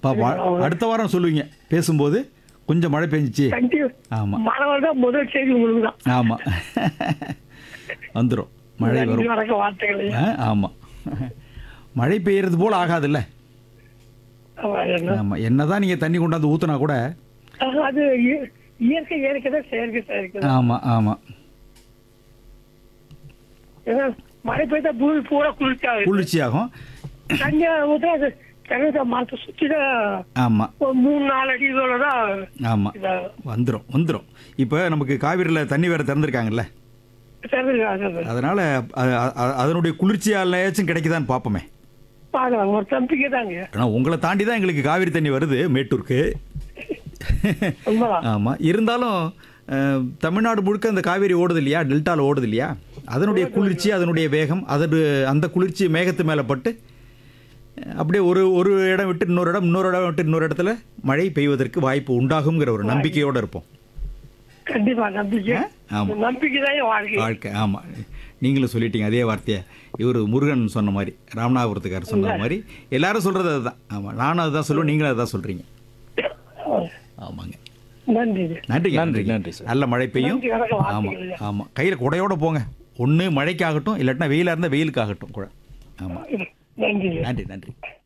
பா வா- அடுத்த வாரம் சொல்லுவீங்க பேசும்போது கொஞ்சம் மழை பெஞ்சிச்சு தேங்க்யூ ஆமா. மழை தான் முதல் செய்தி உங்களுக்கு தான் ஆமாம் வந்துடும் மழை நன்றி வரும் வணக்கம் வார்த்தைகள் ஐயா. ஆ, ஆமா மழை பெய்யறது போல ஆகாதுல்ல ஆமா, என்ன? ஆமா என்னதான் நீங்க தண்ணி கொண்டாந்து ஊத்துனா கூட ஆஹ், அது இய- இயற்கை இயற்கை தான் செயற்கை செயற்கை தான். ஆமா ஆமா ஏன்னா மழை பெய்தா பூமி பூரா குளிர்ச்சாகுது குளிர்ச்சியாகும் தண்ணியா ஊத்தா அது தென்னை மரத்தை சுத்தி தான் ஆமா ஒரு மூணு நாலு அடி இதோட தான் ஆமா இதாகும். வந்துடும் வந்துடும் இப்போ நமக்கு காவிரியில் தண்ணி வேற திறந்திருக்காங்கல்ல சரி, அது- அது. அதனால அ- அ- அதனுடைய குளிர்ச்சியாலேயாச்சும் கிடைக்குதான்னு பார்ப்போமே பார்க்கலாம் ஒரு நம்பிக்கை தாங்க ஆனால் உங்களை தாண்டி தான் எங்களுக்கு காவிரி தண்ணி வருது மேட்டூருக்கு உண்மைதான் ஆமாம் இருந்தாலும் அஹ், தமிழ்நாடு முழுக்க அந்த காவேரி ஓடுது இல்லையா டெல்டாவில் ஓடுது இல்லையா அதனுடைய குளிர்ச்சி அதனுடைய வேகம் அதோட அந்த குளிர்ச்சி மேகத்து மேலே பட்டு அஹ், அப்படியே ஒரு ஒரு இடம் விட்டு இன்னொரு இடம் இன்னொரு இடம் விட்டு இன்னொரு இடத்துல மழை பெய்வதற்கு வாய்ப்பு உண்டாகுங்கிற ஒரு நம்பிக்கையோடு இருப்போம் கண்டிப்பா நம்பிக்கை ஆமா. நம்பிக்கை தான் என் வாழ்க்கை வாழ்க்கை ஆமாம் நீங்களும் சொல்லிட்டீங்க அதே வார்த்தையை இவர் முருகன் சொன்ன மாதிரி ராமநாதபுரத்துக்காரர் சொன்ன மாதிரி எல்லாரும் சொல்கிறது அதுதான் ஆமாம் நானும் அதுதான் சொல்லுவேன் நீங்களும் அதுதான் சொல்கிறீங்க ஆமாங்க நன்றி நன்றி நன்றி, நன்றி சார். நல்ல மழை பெய்யும் நன்றி, வணக்கம், ஆமாம் வாழ்த்துக்கள். ஆமாம் கையில் குடையோட போங்க ஒன்று மழைக்காகட்டும் இல்லாட்டினா வெயிலாக இருந்தால் வெயிலுக்காகட்டும் கூட ஆமாம் நன்றி நன்றி நன்றி